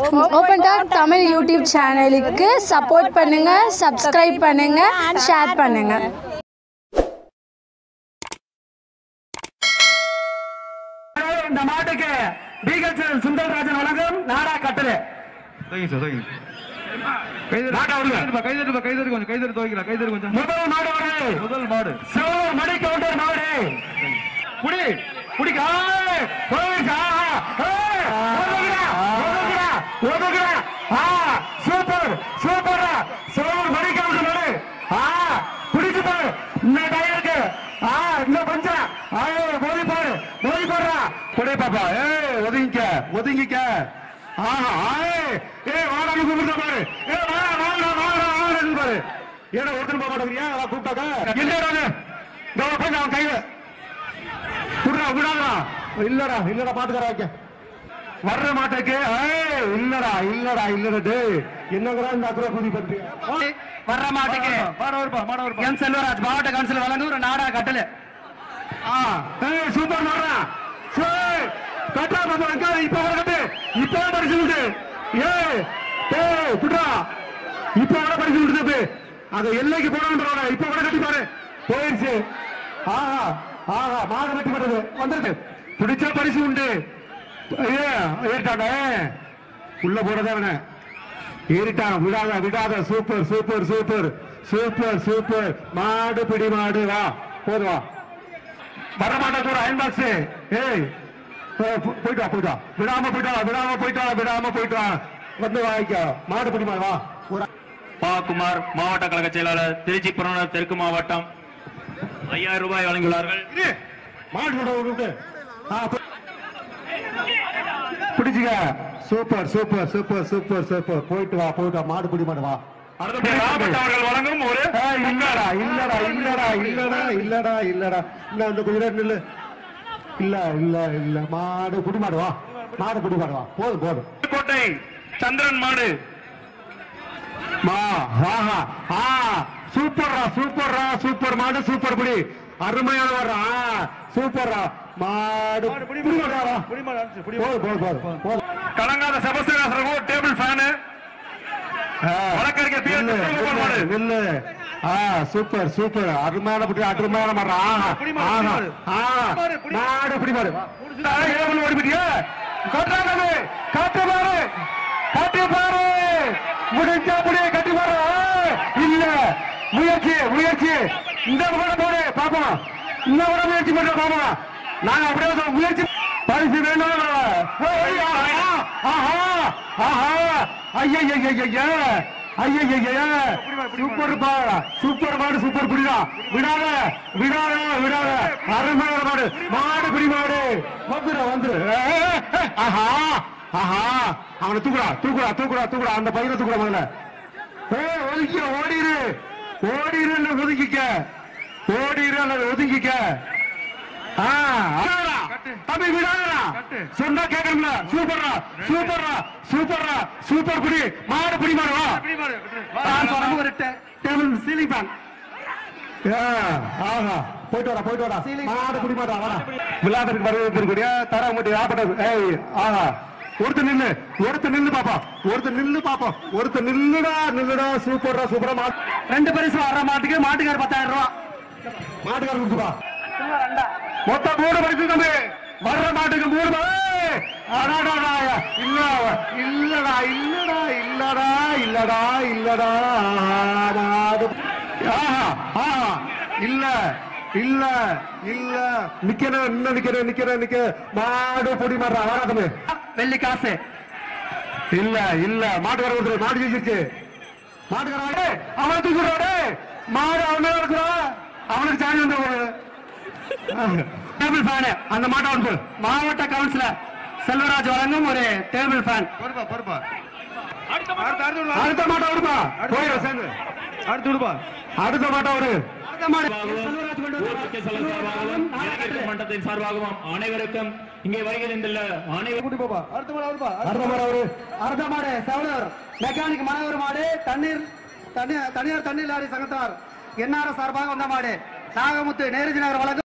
Open talk Tamil YouTube சேனலுக்கு support பண்ணுங்க subscribe பண்ணுங்க ஷேர் பண்ணுங்க இந்த மாட்டுக்கு பீகல் சுந்தரராஜன் வழங்கும் நாடா கட்டளை தோங்க சார் தோங்க மாட்டை விடுங்க. கைதட்டு கைதட்டு கொஞ்சம் கைதட்டு துவைக்கலாம் கைதட்டு கொஞ்சம் முதல் மாடு வருது முதல் மாடு சிவன் மணி கவுண்டர் மாடு புடி புடிக்க ஆய், போயிடுச்சு, ஆஹா, ஏய், ஒதுங்குடா, ஒதுங்குடா, ஒதுங்குடா. ஆ, சூப்பர் சூப்பரா சிவன் மணி கவுண்டர் மாடு ஆ பிடிச்சு பாரு இன்னும் டயருக்கு ஆ இன்னும் கொஞ்சம் ஆயே மோதி பாரு மோதி போடுறா புடி பாப்பா ஏய் ஒதுங்கிக்க ஒதுங்கிக்க ஆஹா ஆய் ஏய் வாடா கூப்பிடுற பாரு ஏய் வாடா வாடா வாடா வாடா பாரு ஏடா ஒருத்தர் போக மாட்டேங்கிறியா அவ கூப்பிட்டாக்க இல்லடா இதோ போய் அவன் கையில விடுறா விடாதா இல்லடா இல்லடா பாத்துக்கறா வைக்க வர்ற மாட்டேக்கு ஏய் இல்லடா இல்லடா இல்லடா டேய் என்னங்கடா இந்த அக்குற குதி பண்றீங்க வர்ற மாட்டுக்கு மாட வருப்பா மாட வருப்பா என் செல்வராஜ் மாவட்ட கவுன்சிலர் வழங்கும் ஒரு நாடா கட்டளை ஆ ஏய் சூப்பர் மாறா சூய் கட்டா பாப்பா அங்க இப்ப வர கட்டு இப்ப வர பரிசு விடு ஏய் ஏய் புடா இப்ப வர பரிசு விடுது அது எல்லைக்கு போறான்றவன இப்ப வர கட்டி பாரு போயிருச்சு ஆஹா ஆஹா மாடு கட்டி போட்டது வந்துருக்கு பிடிச்ச பரிசு உண்டு ஏ ஏறிட்டாங்க உள்ள போறதே அவன ஏறிட்டான் விடாத விடாத super super super super super மாடு பிடி மாடு வா போதும் வா வரமாட்டா ஒரு அயன் பாக்ஸ் ஏய் போ- போ- போயிட்டு வா போயிட்டு வா விடாம போயிட்டு வா விடாம போயிட்டு வா விடாம போயிட்டு வா வந்து வாங்கிக்க மாடு பிடி மாடு வா ஒரு பா குமார் மாவட்ட கழக செயலாளர் திருச்சி புறநகர் தெற்கு மாவட்டம் ஐயாயிரம் ரூபாய் வழங்கியுள்ளார்கள் இரு. மாடு விட விட்டு ஆ, போ- பிடிச்சுக்க super super super super super போயிட்டு வா போயிட்டு வா மாடு பிடி மாடு வா அடுத்தபடி ராபர்ட் அவர்கள் வழங்கும் ஒரு ஏய், இல்லடா இல்லடா இல்லடா இல்லடா இல்லடா இல்லடா இல்ல இந்த கொஞ்ச நேரம் நில்லு இல்ல இல்ல இல்ல மாடு பிடி மாடு வா மாடு பிடி மாடு வா போதும் போதும் கோட்டை சந்திரன் மாடு மா ஆஹா ஆ சூப்பர்ரா சூப்பர்ரா சூப்பர் மாடு சூப்பர் புடி அருமையான வரா சூப்பர்ரா மாடு புடி மாடு வா புடி மாடு அடிச்சு புடி போதும் போதும் போதும் போதும் கலங்காத செபஸ்டியன் டேபிள் ஃபேனு ஆ, வழக்கறிஞர் பி. எஸ். நில்லு, செல்வகுமார் மாடு. நில்லு ஆ சூப்பர் சூப்பர் அருமையான புடி அருமையான மாடு ஆஹா புடி மாடு, ஆஹா புடி மாடு. ஆ மாடு, புடி. மாடு புடி மாடு ஏவல் ஓடிபிட்டியா கட்டாதது கட்டு பாரு கட்டி பாரு முடிஞ்சா முடிய கட்டி பாரு ஆ, இல்ல முயற்சி முயற்சி இந்த கூட போடு பாப்போம் இந்த கூட முயற்சி பண்ற பாப்போம் நாங்க அப்படியே சொல்றோம், முயற்சி பரிசு வேணும் ஓய், ஆஹா ஆஹா ஆஹா ஐயய்யய்யய்ய ஐயய்யய்ய சூப்பர் பாடு சூப்பர் மாடு சூப்பர் புடிடா விடாத விடாத விடாத அருமையான மாடு மாடு பிடி மாடு வந்துரு வந்துரு ஏ, ஏ, ஆஹா ஆஹா அவனை தூக்குடா தூக்குடா தூக்குடா தூக்குடா அந்த பையனை தூக்குடா முதல்ல ஏ ஒதுக்கி ஓடிரு ஓடிரு அல்லது ஒதுக்கிக்க ஓடிரு அல்லது ஒதுங்கிக்க ஆ, அதான்டா. தம்பி விடாதடா சொன்னா கேட்கணும்ல சூப்பர்ரா சூப்பர்ரா சூப்பர்ரா சூப்பர் புடி மாடு புடி மாடு வா புடி மாடு நான் சொல்றது ஒரு டே- டேபிள் சீலிங் ஃபேன் ஆஹா போயிட்டு வரா போயிட்டு வரா மாடு புடி மாடா வாடா விழாவிற்கு வரவேற்கக்கூடிய தரமுட்டி ஆப்பட்டது ஏய் ஆஹா ஒருத்தர் நில்லு ஒருத்தர் நில்லு பாப்பா ஒருத்தர் நில்லு பாப்பா ஒருத்தர் நில்லுடா நில்லுடா சூப்பர்ரா சூப்பரா மாடு ரெண்டு பரிசு வர்ற மாட்டுக்கு மாட்டுக்கார் பத்தாயிரம் ரூபா மாட்டுக்காரர் கொடுத்துப்பா மொத்தம் மூணு பரிசு தம்பி வர்ற மாட்டுக்கு மூணு ப- ஏய், அடாடாடா, இல்ல இல்லடா இல்லடா இல்லடா இல்லடா இல்லடா ஆஹா, மாடு ஆஹா ஆஹா இல்ல இல்ல இல்ல நிக்கிறேன் இன்னும் நிக்கிறேன் நிக்கிறேன் நிக்க மாடு பொடி மாடுறா வரா தம்பி வெள்ளி காசு இல்ல இல்ல மாட்டுக்கார கொடுத்துரு மாடு ஜெயிச்சிருச்சு மாட்டுக்கார அவன் தூக்குறாடு மாடு அவன் இருக்கிறா அவனுக்கு சாணி வந்து டேபிள் ஃபேனு அந்த மாட்டை வந்து மாவட்ட கவுன்சிலர் செல்வராஜ் வழங்கும் ஒரு டேபிள் ஃபேன் பொறுப்பா பொறுப்பா அடுத்து அடுத்து விடுப்பா. அடுத்த மாட்டை விடுப்பா போயிடும் சேர்ந்து அடுத்து விடுப்பா அடுத்த மாட்டை விடு அடுத்த மாடு செல்வராஜ் கொண்டு வந்தார். ஊராட்சி செயலர் சார்பாகவும் இளைஞர் மன்றத்தின் சார்பாகவும் அனைவருக்கும் இங்கே வருகை தந்துள்ள அனைவருக்கும் கூட்டி போப்பா அடுத்த மாடு வருப்பா அடுத்த மாட்டை விடு அடுத்த மாடு செவலர் மெக்கானிக் மனோகர் மாடு தண்ணீர் தண்ணி- தனியார் தண்ணீர் லாரி சங்கத்தார் என்ஆர்எஸ் சார்பாக வந்த மாடு நாகமுத்து நேருஜி நகர் வழங்கும்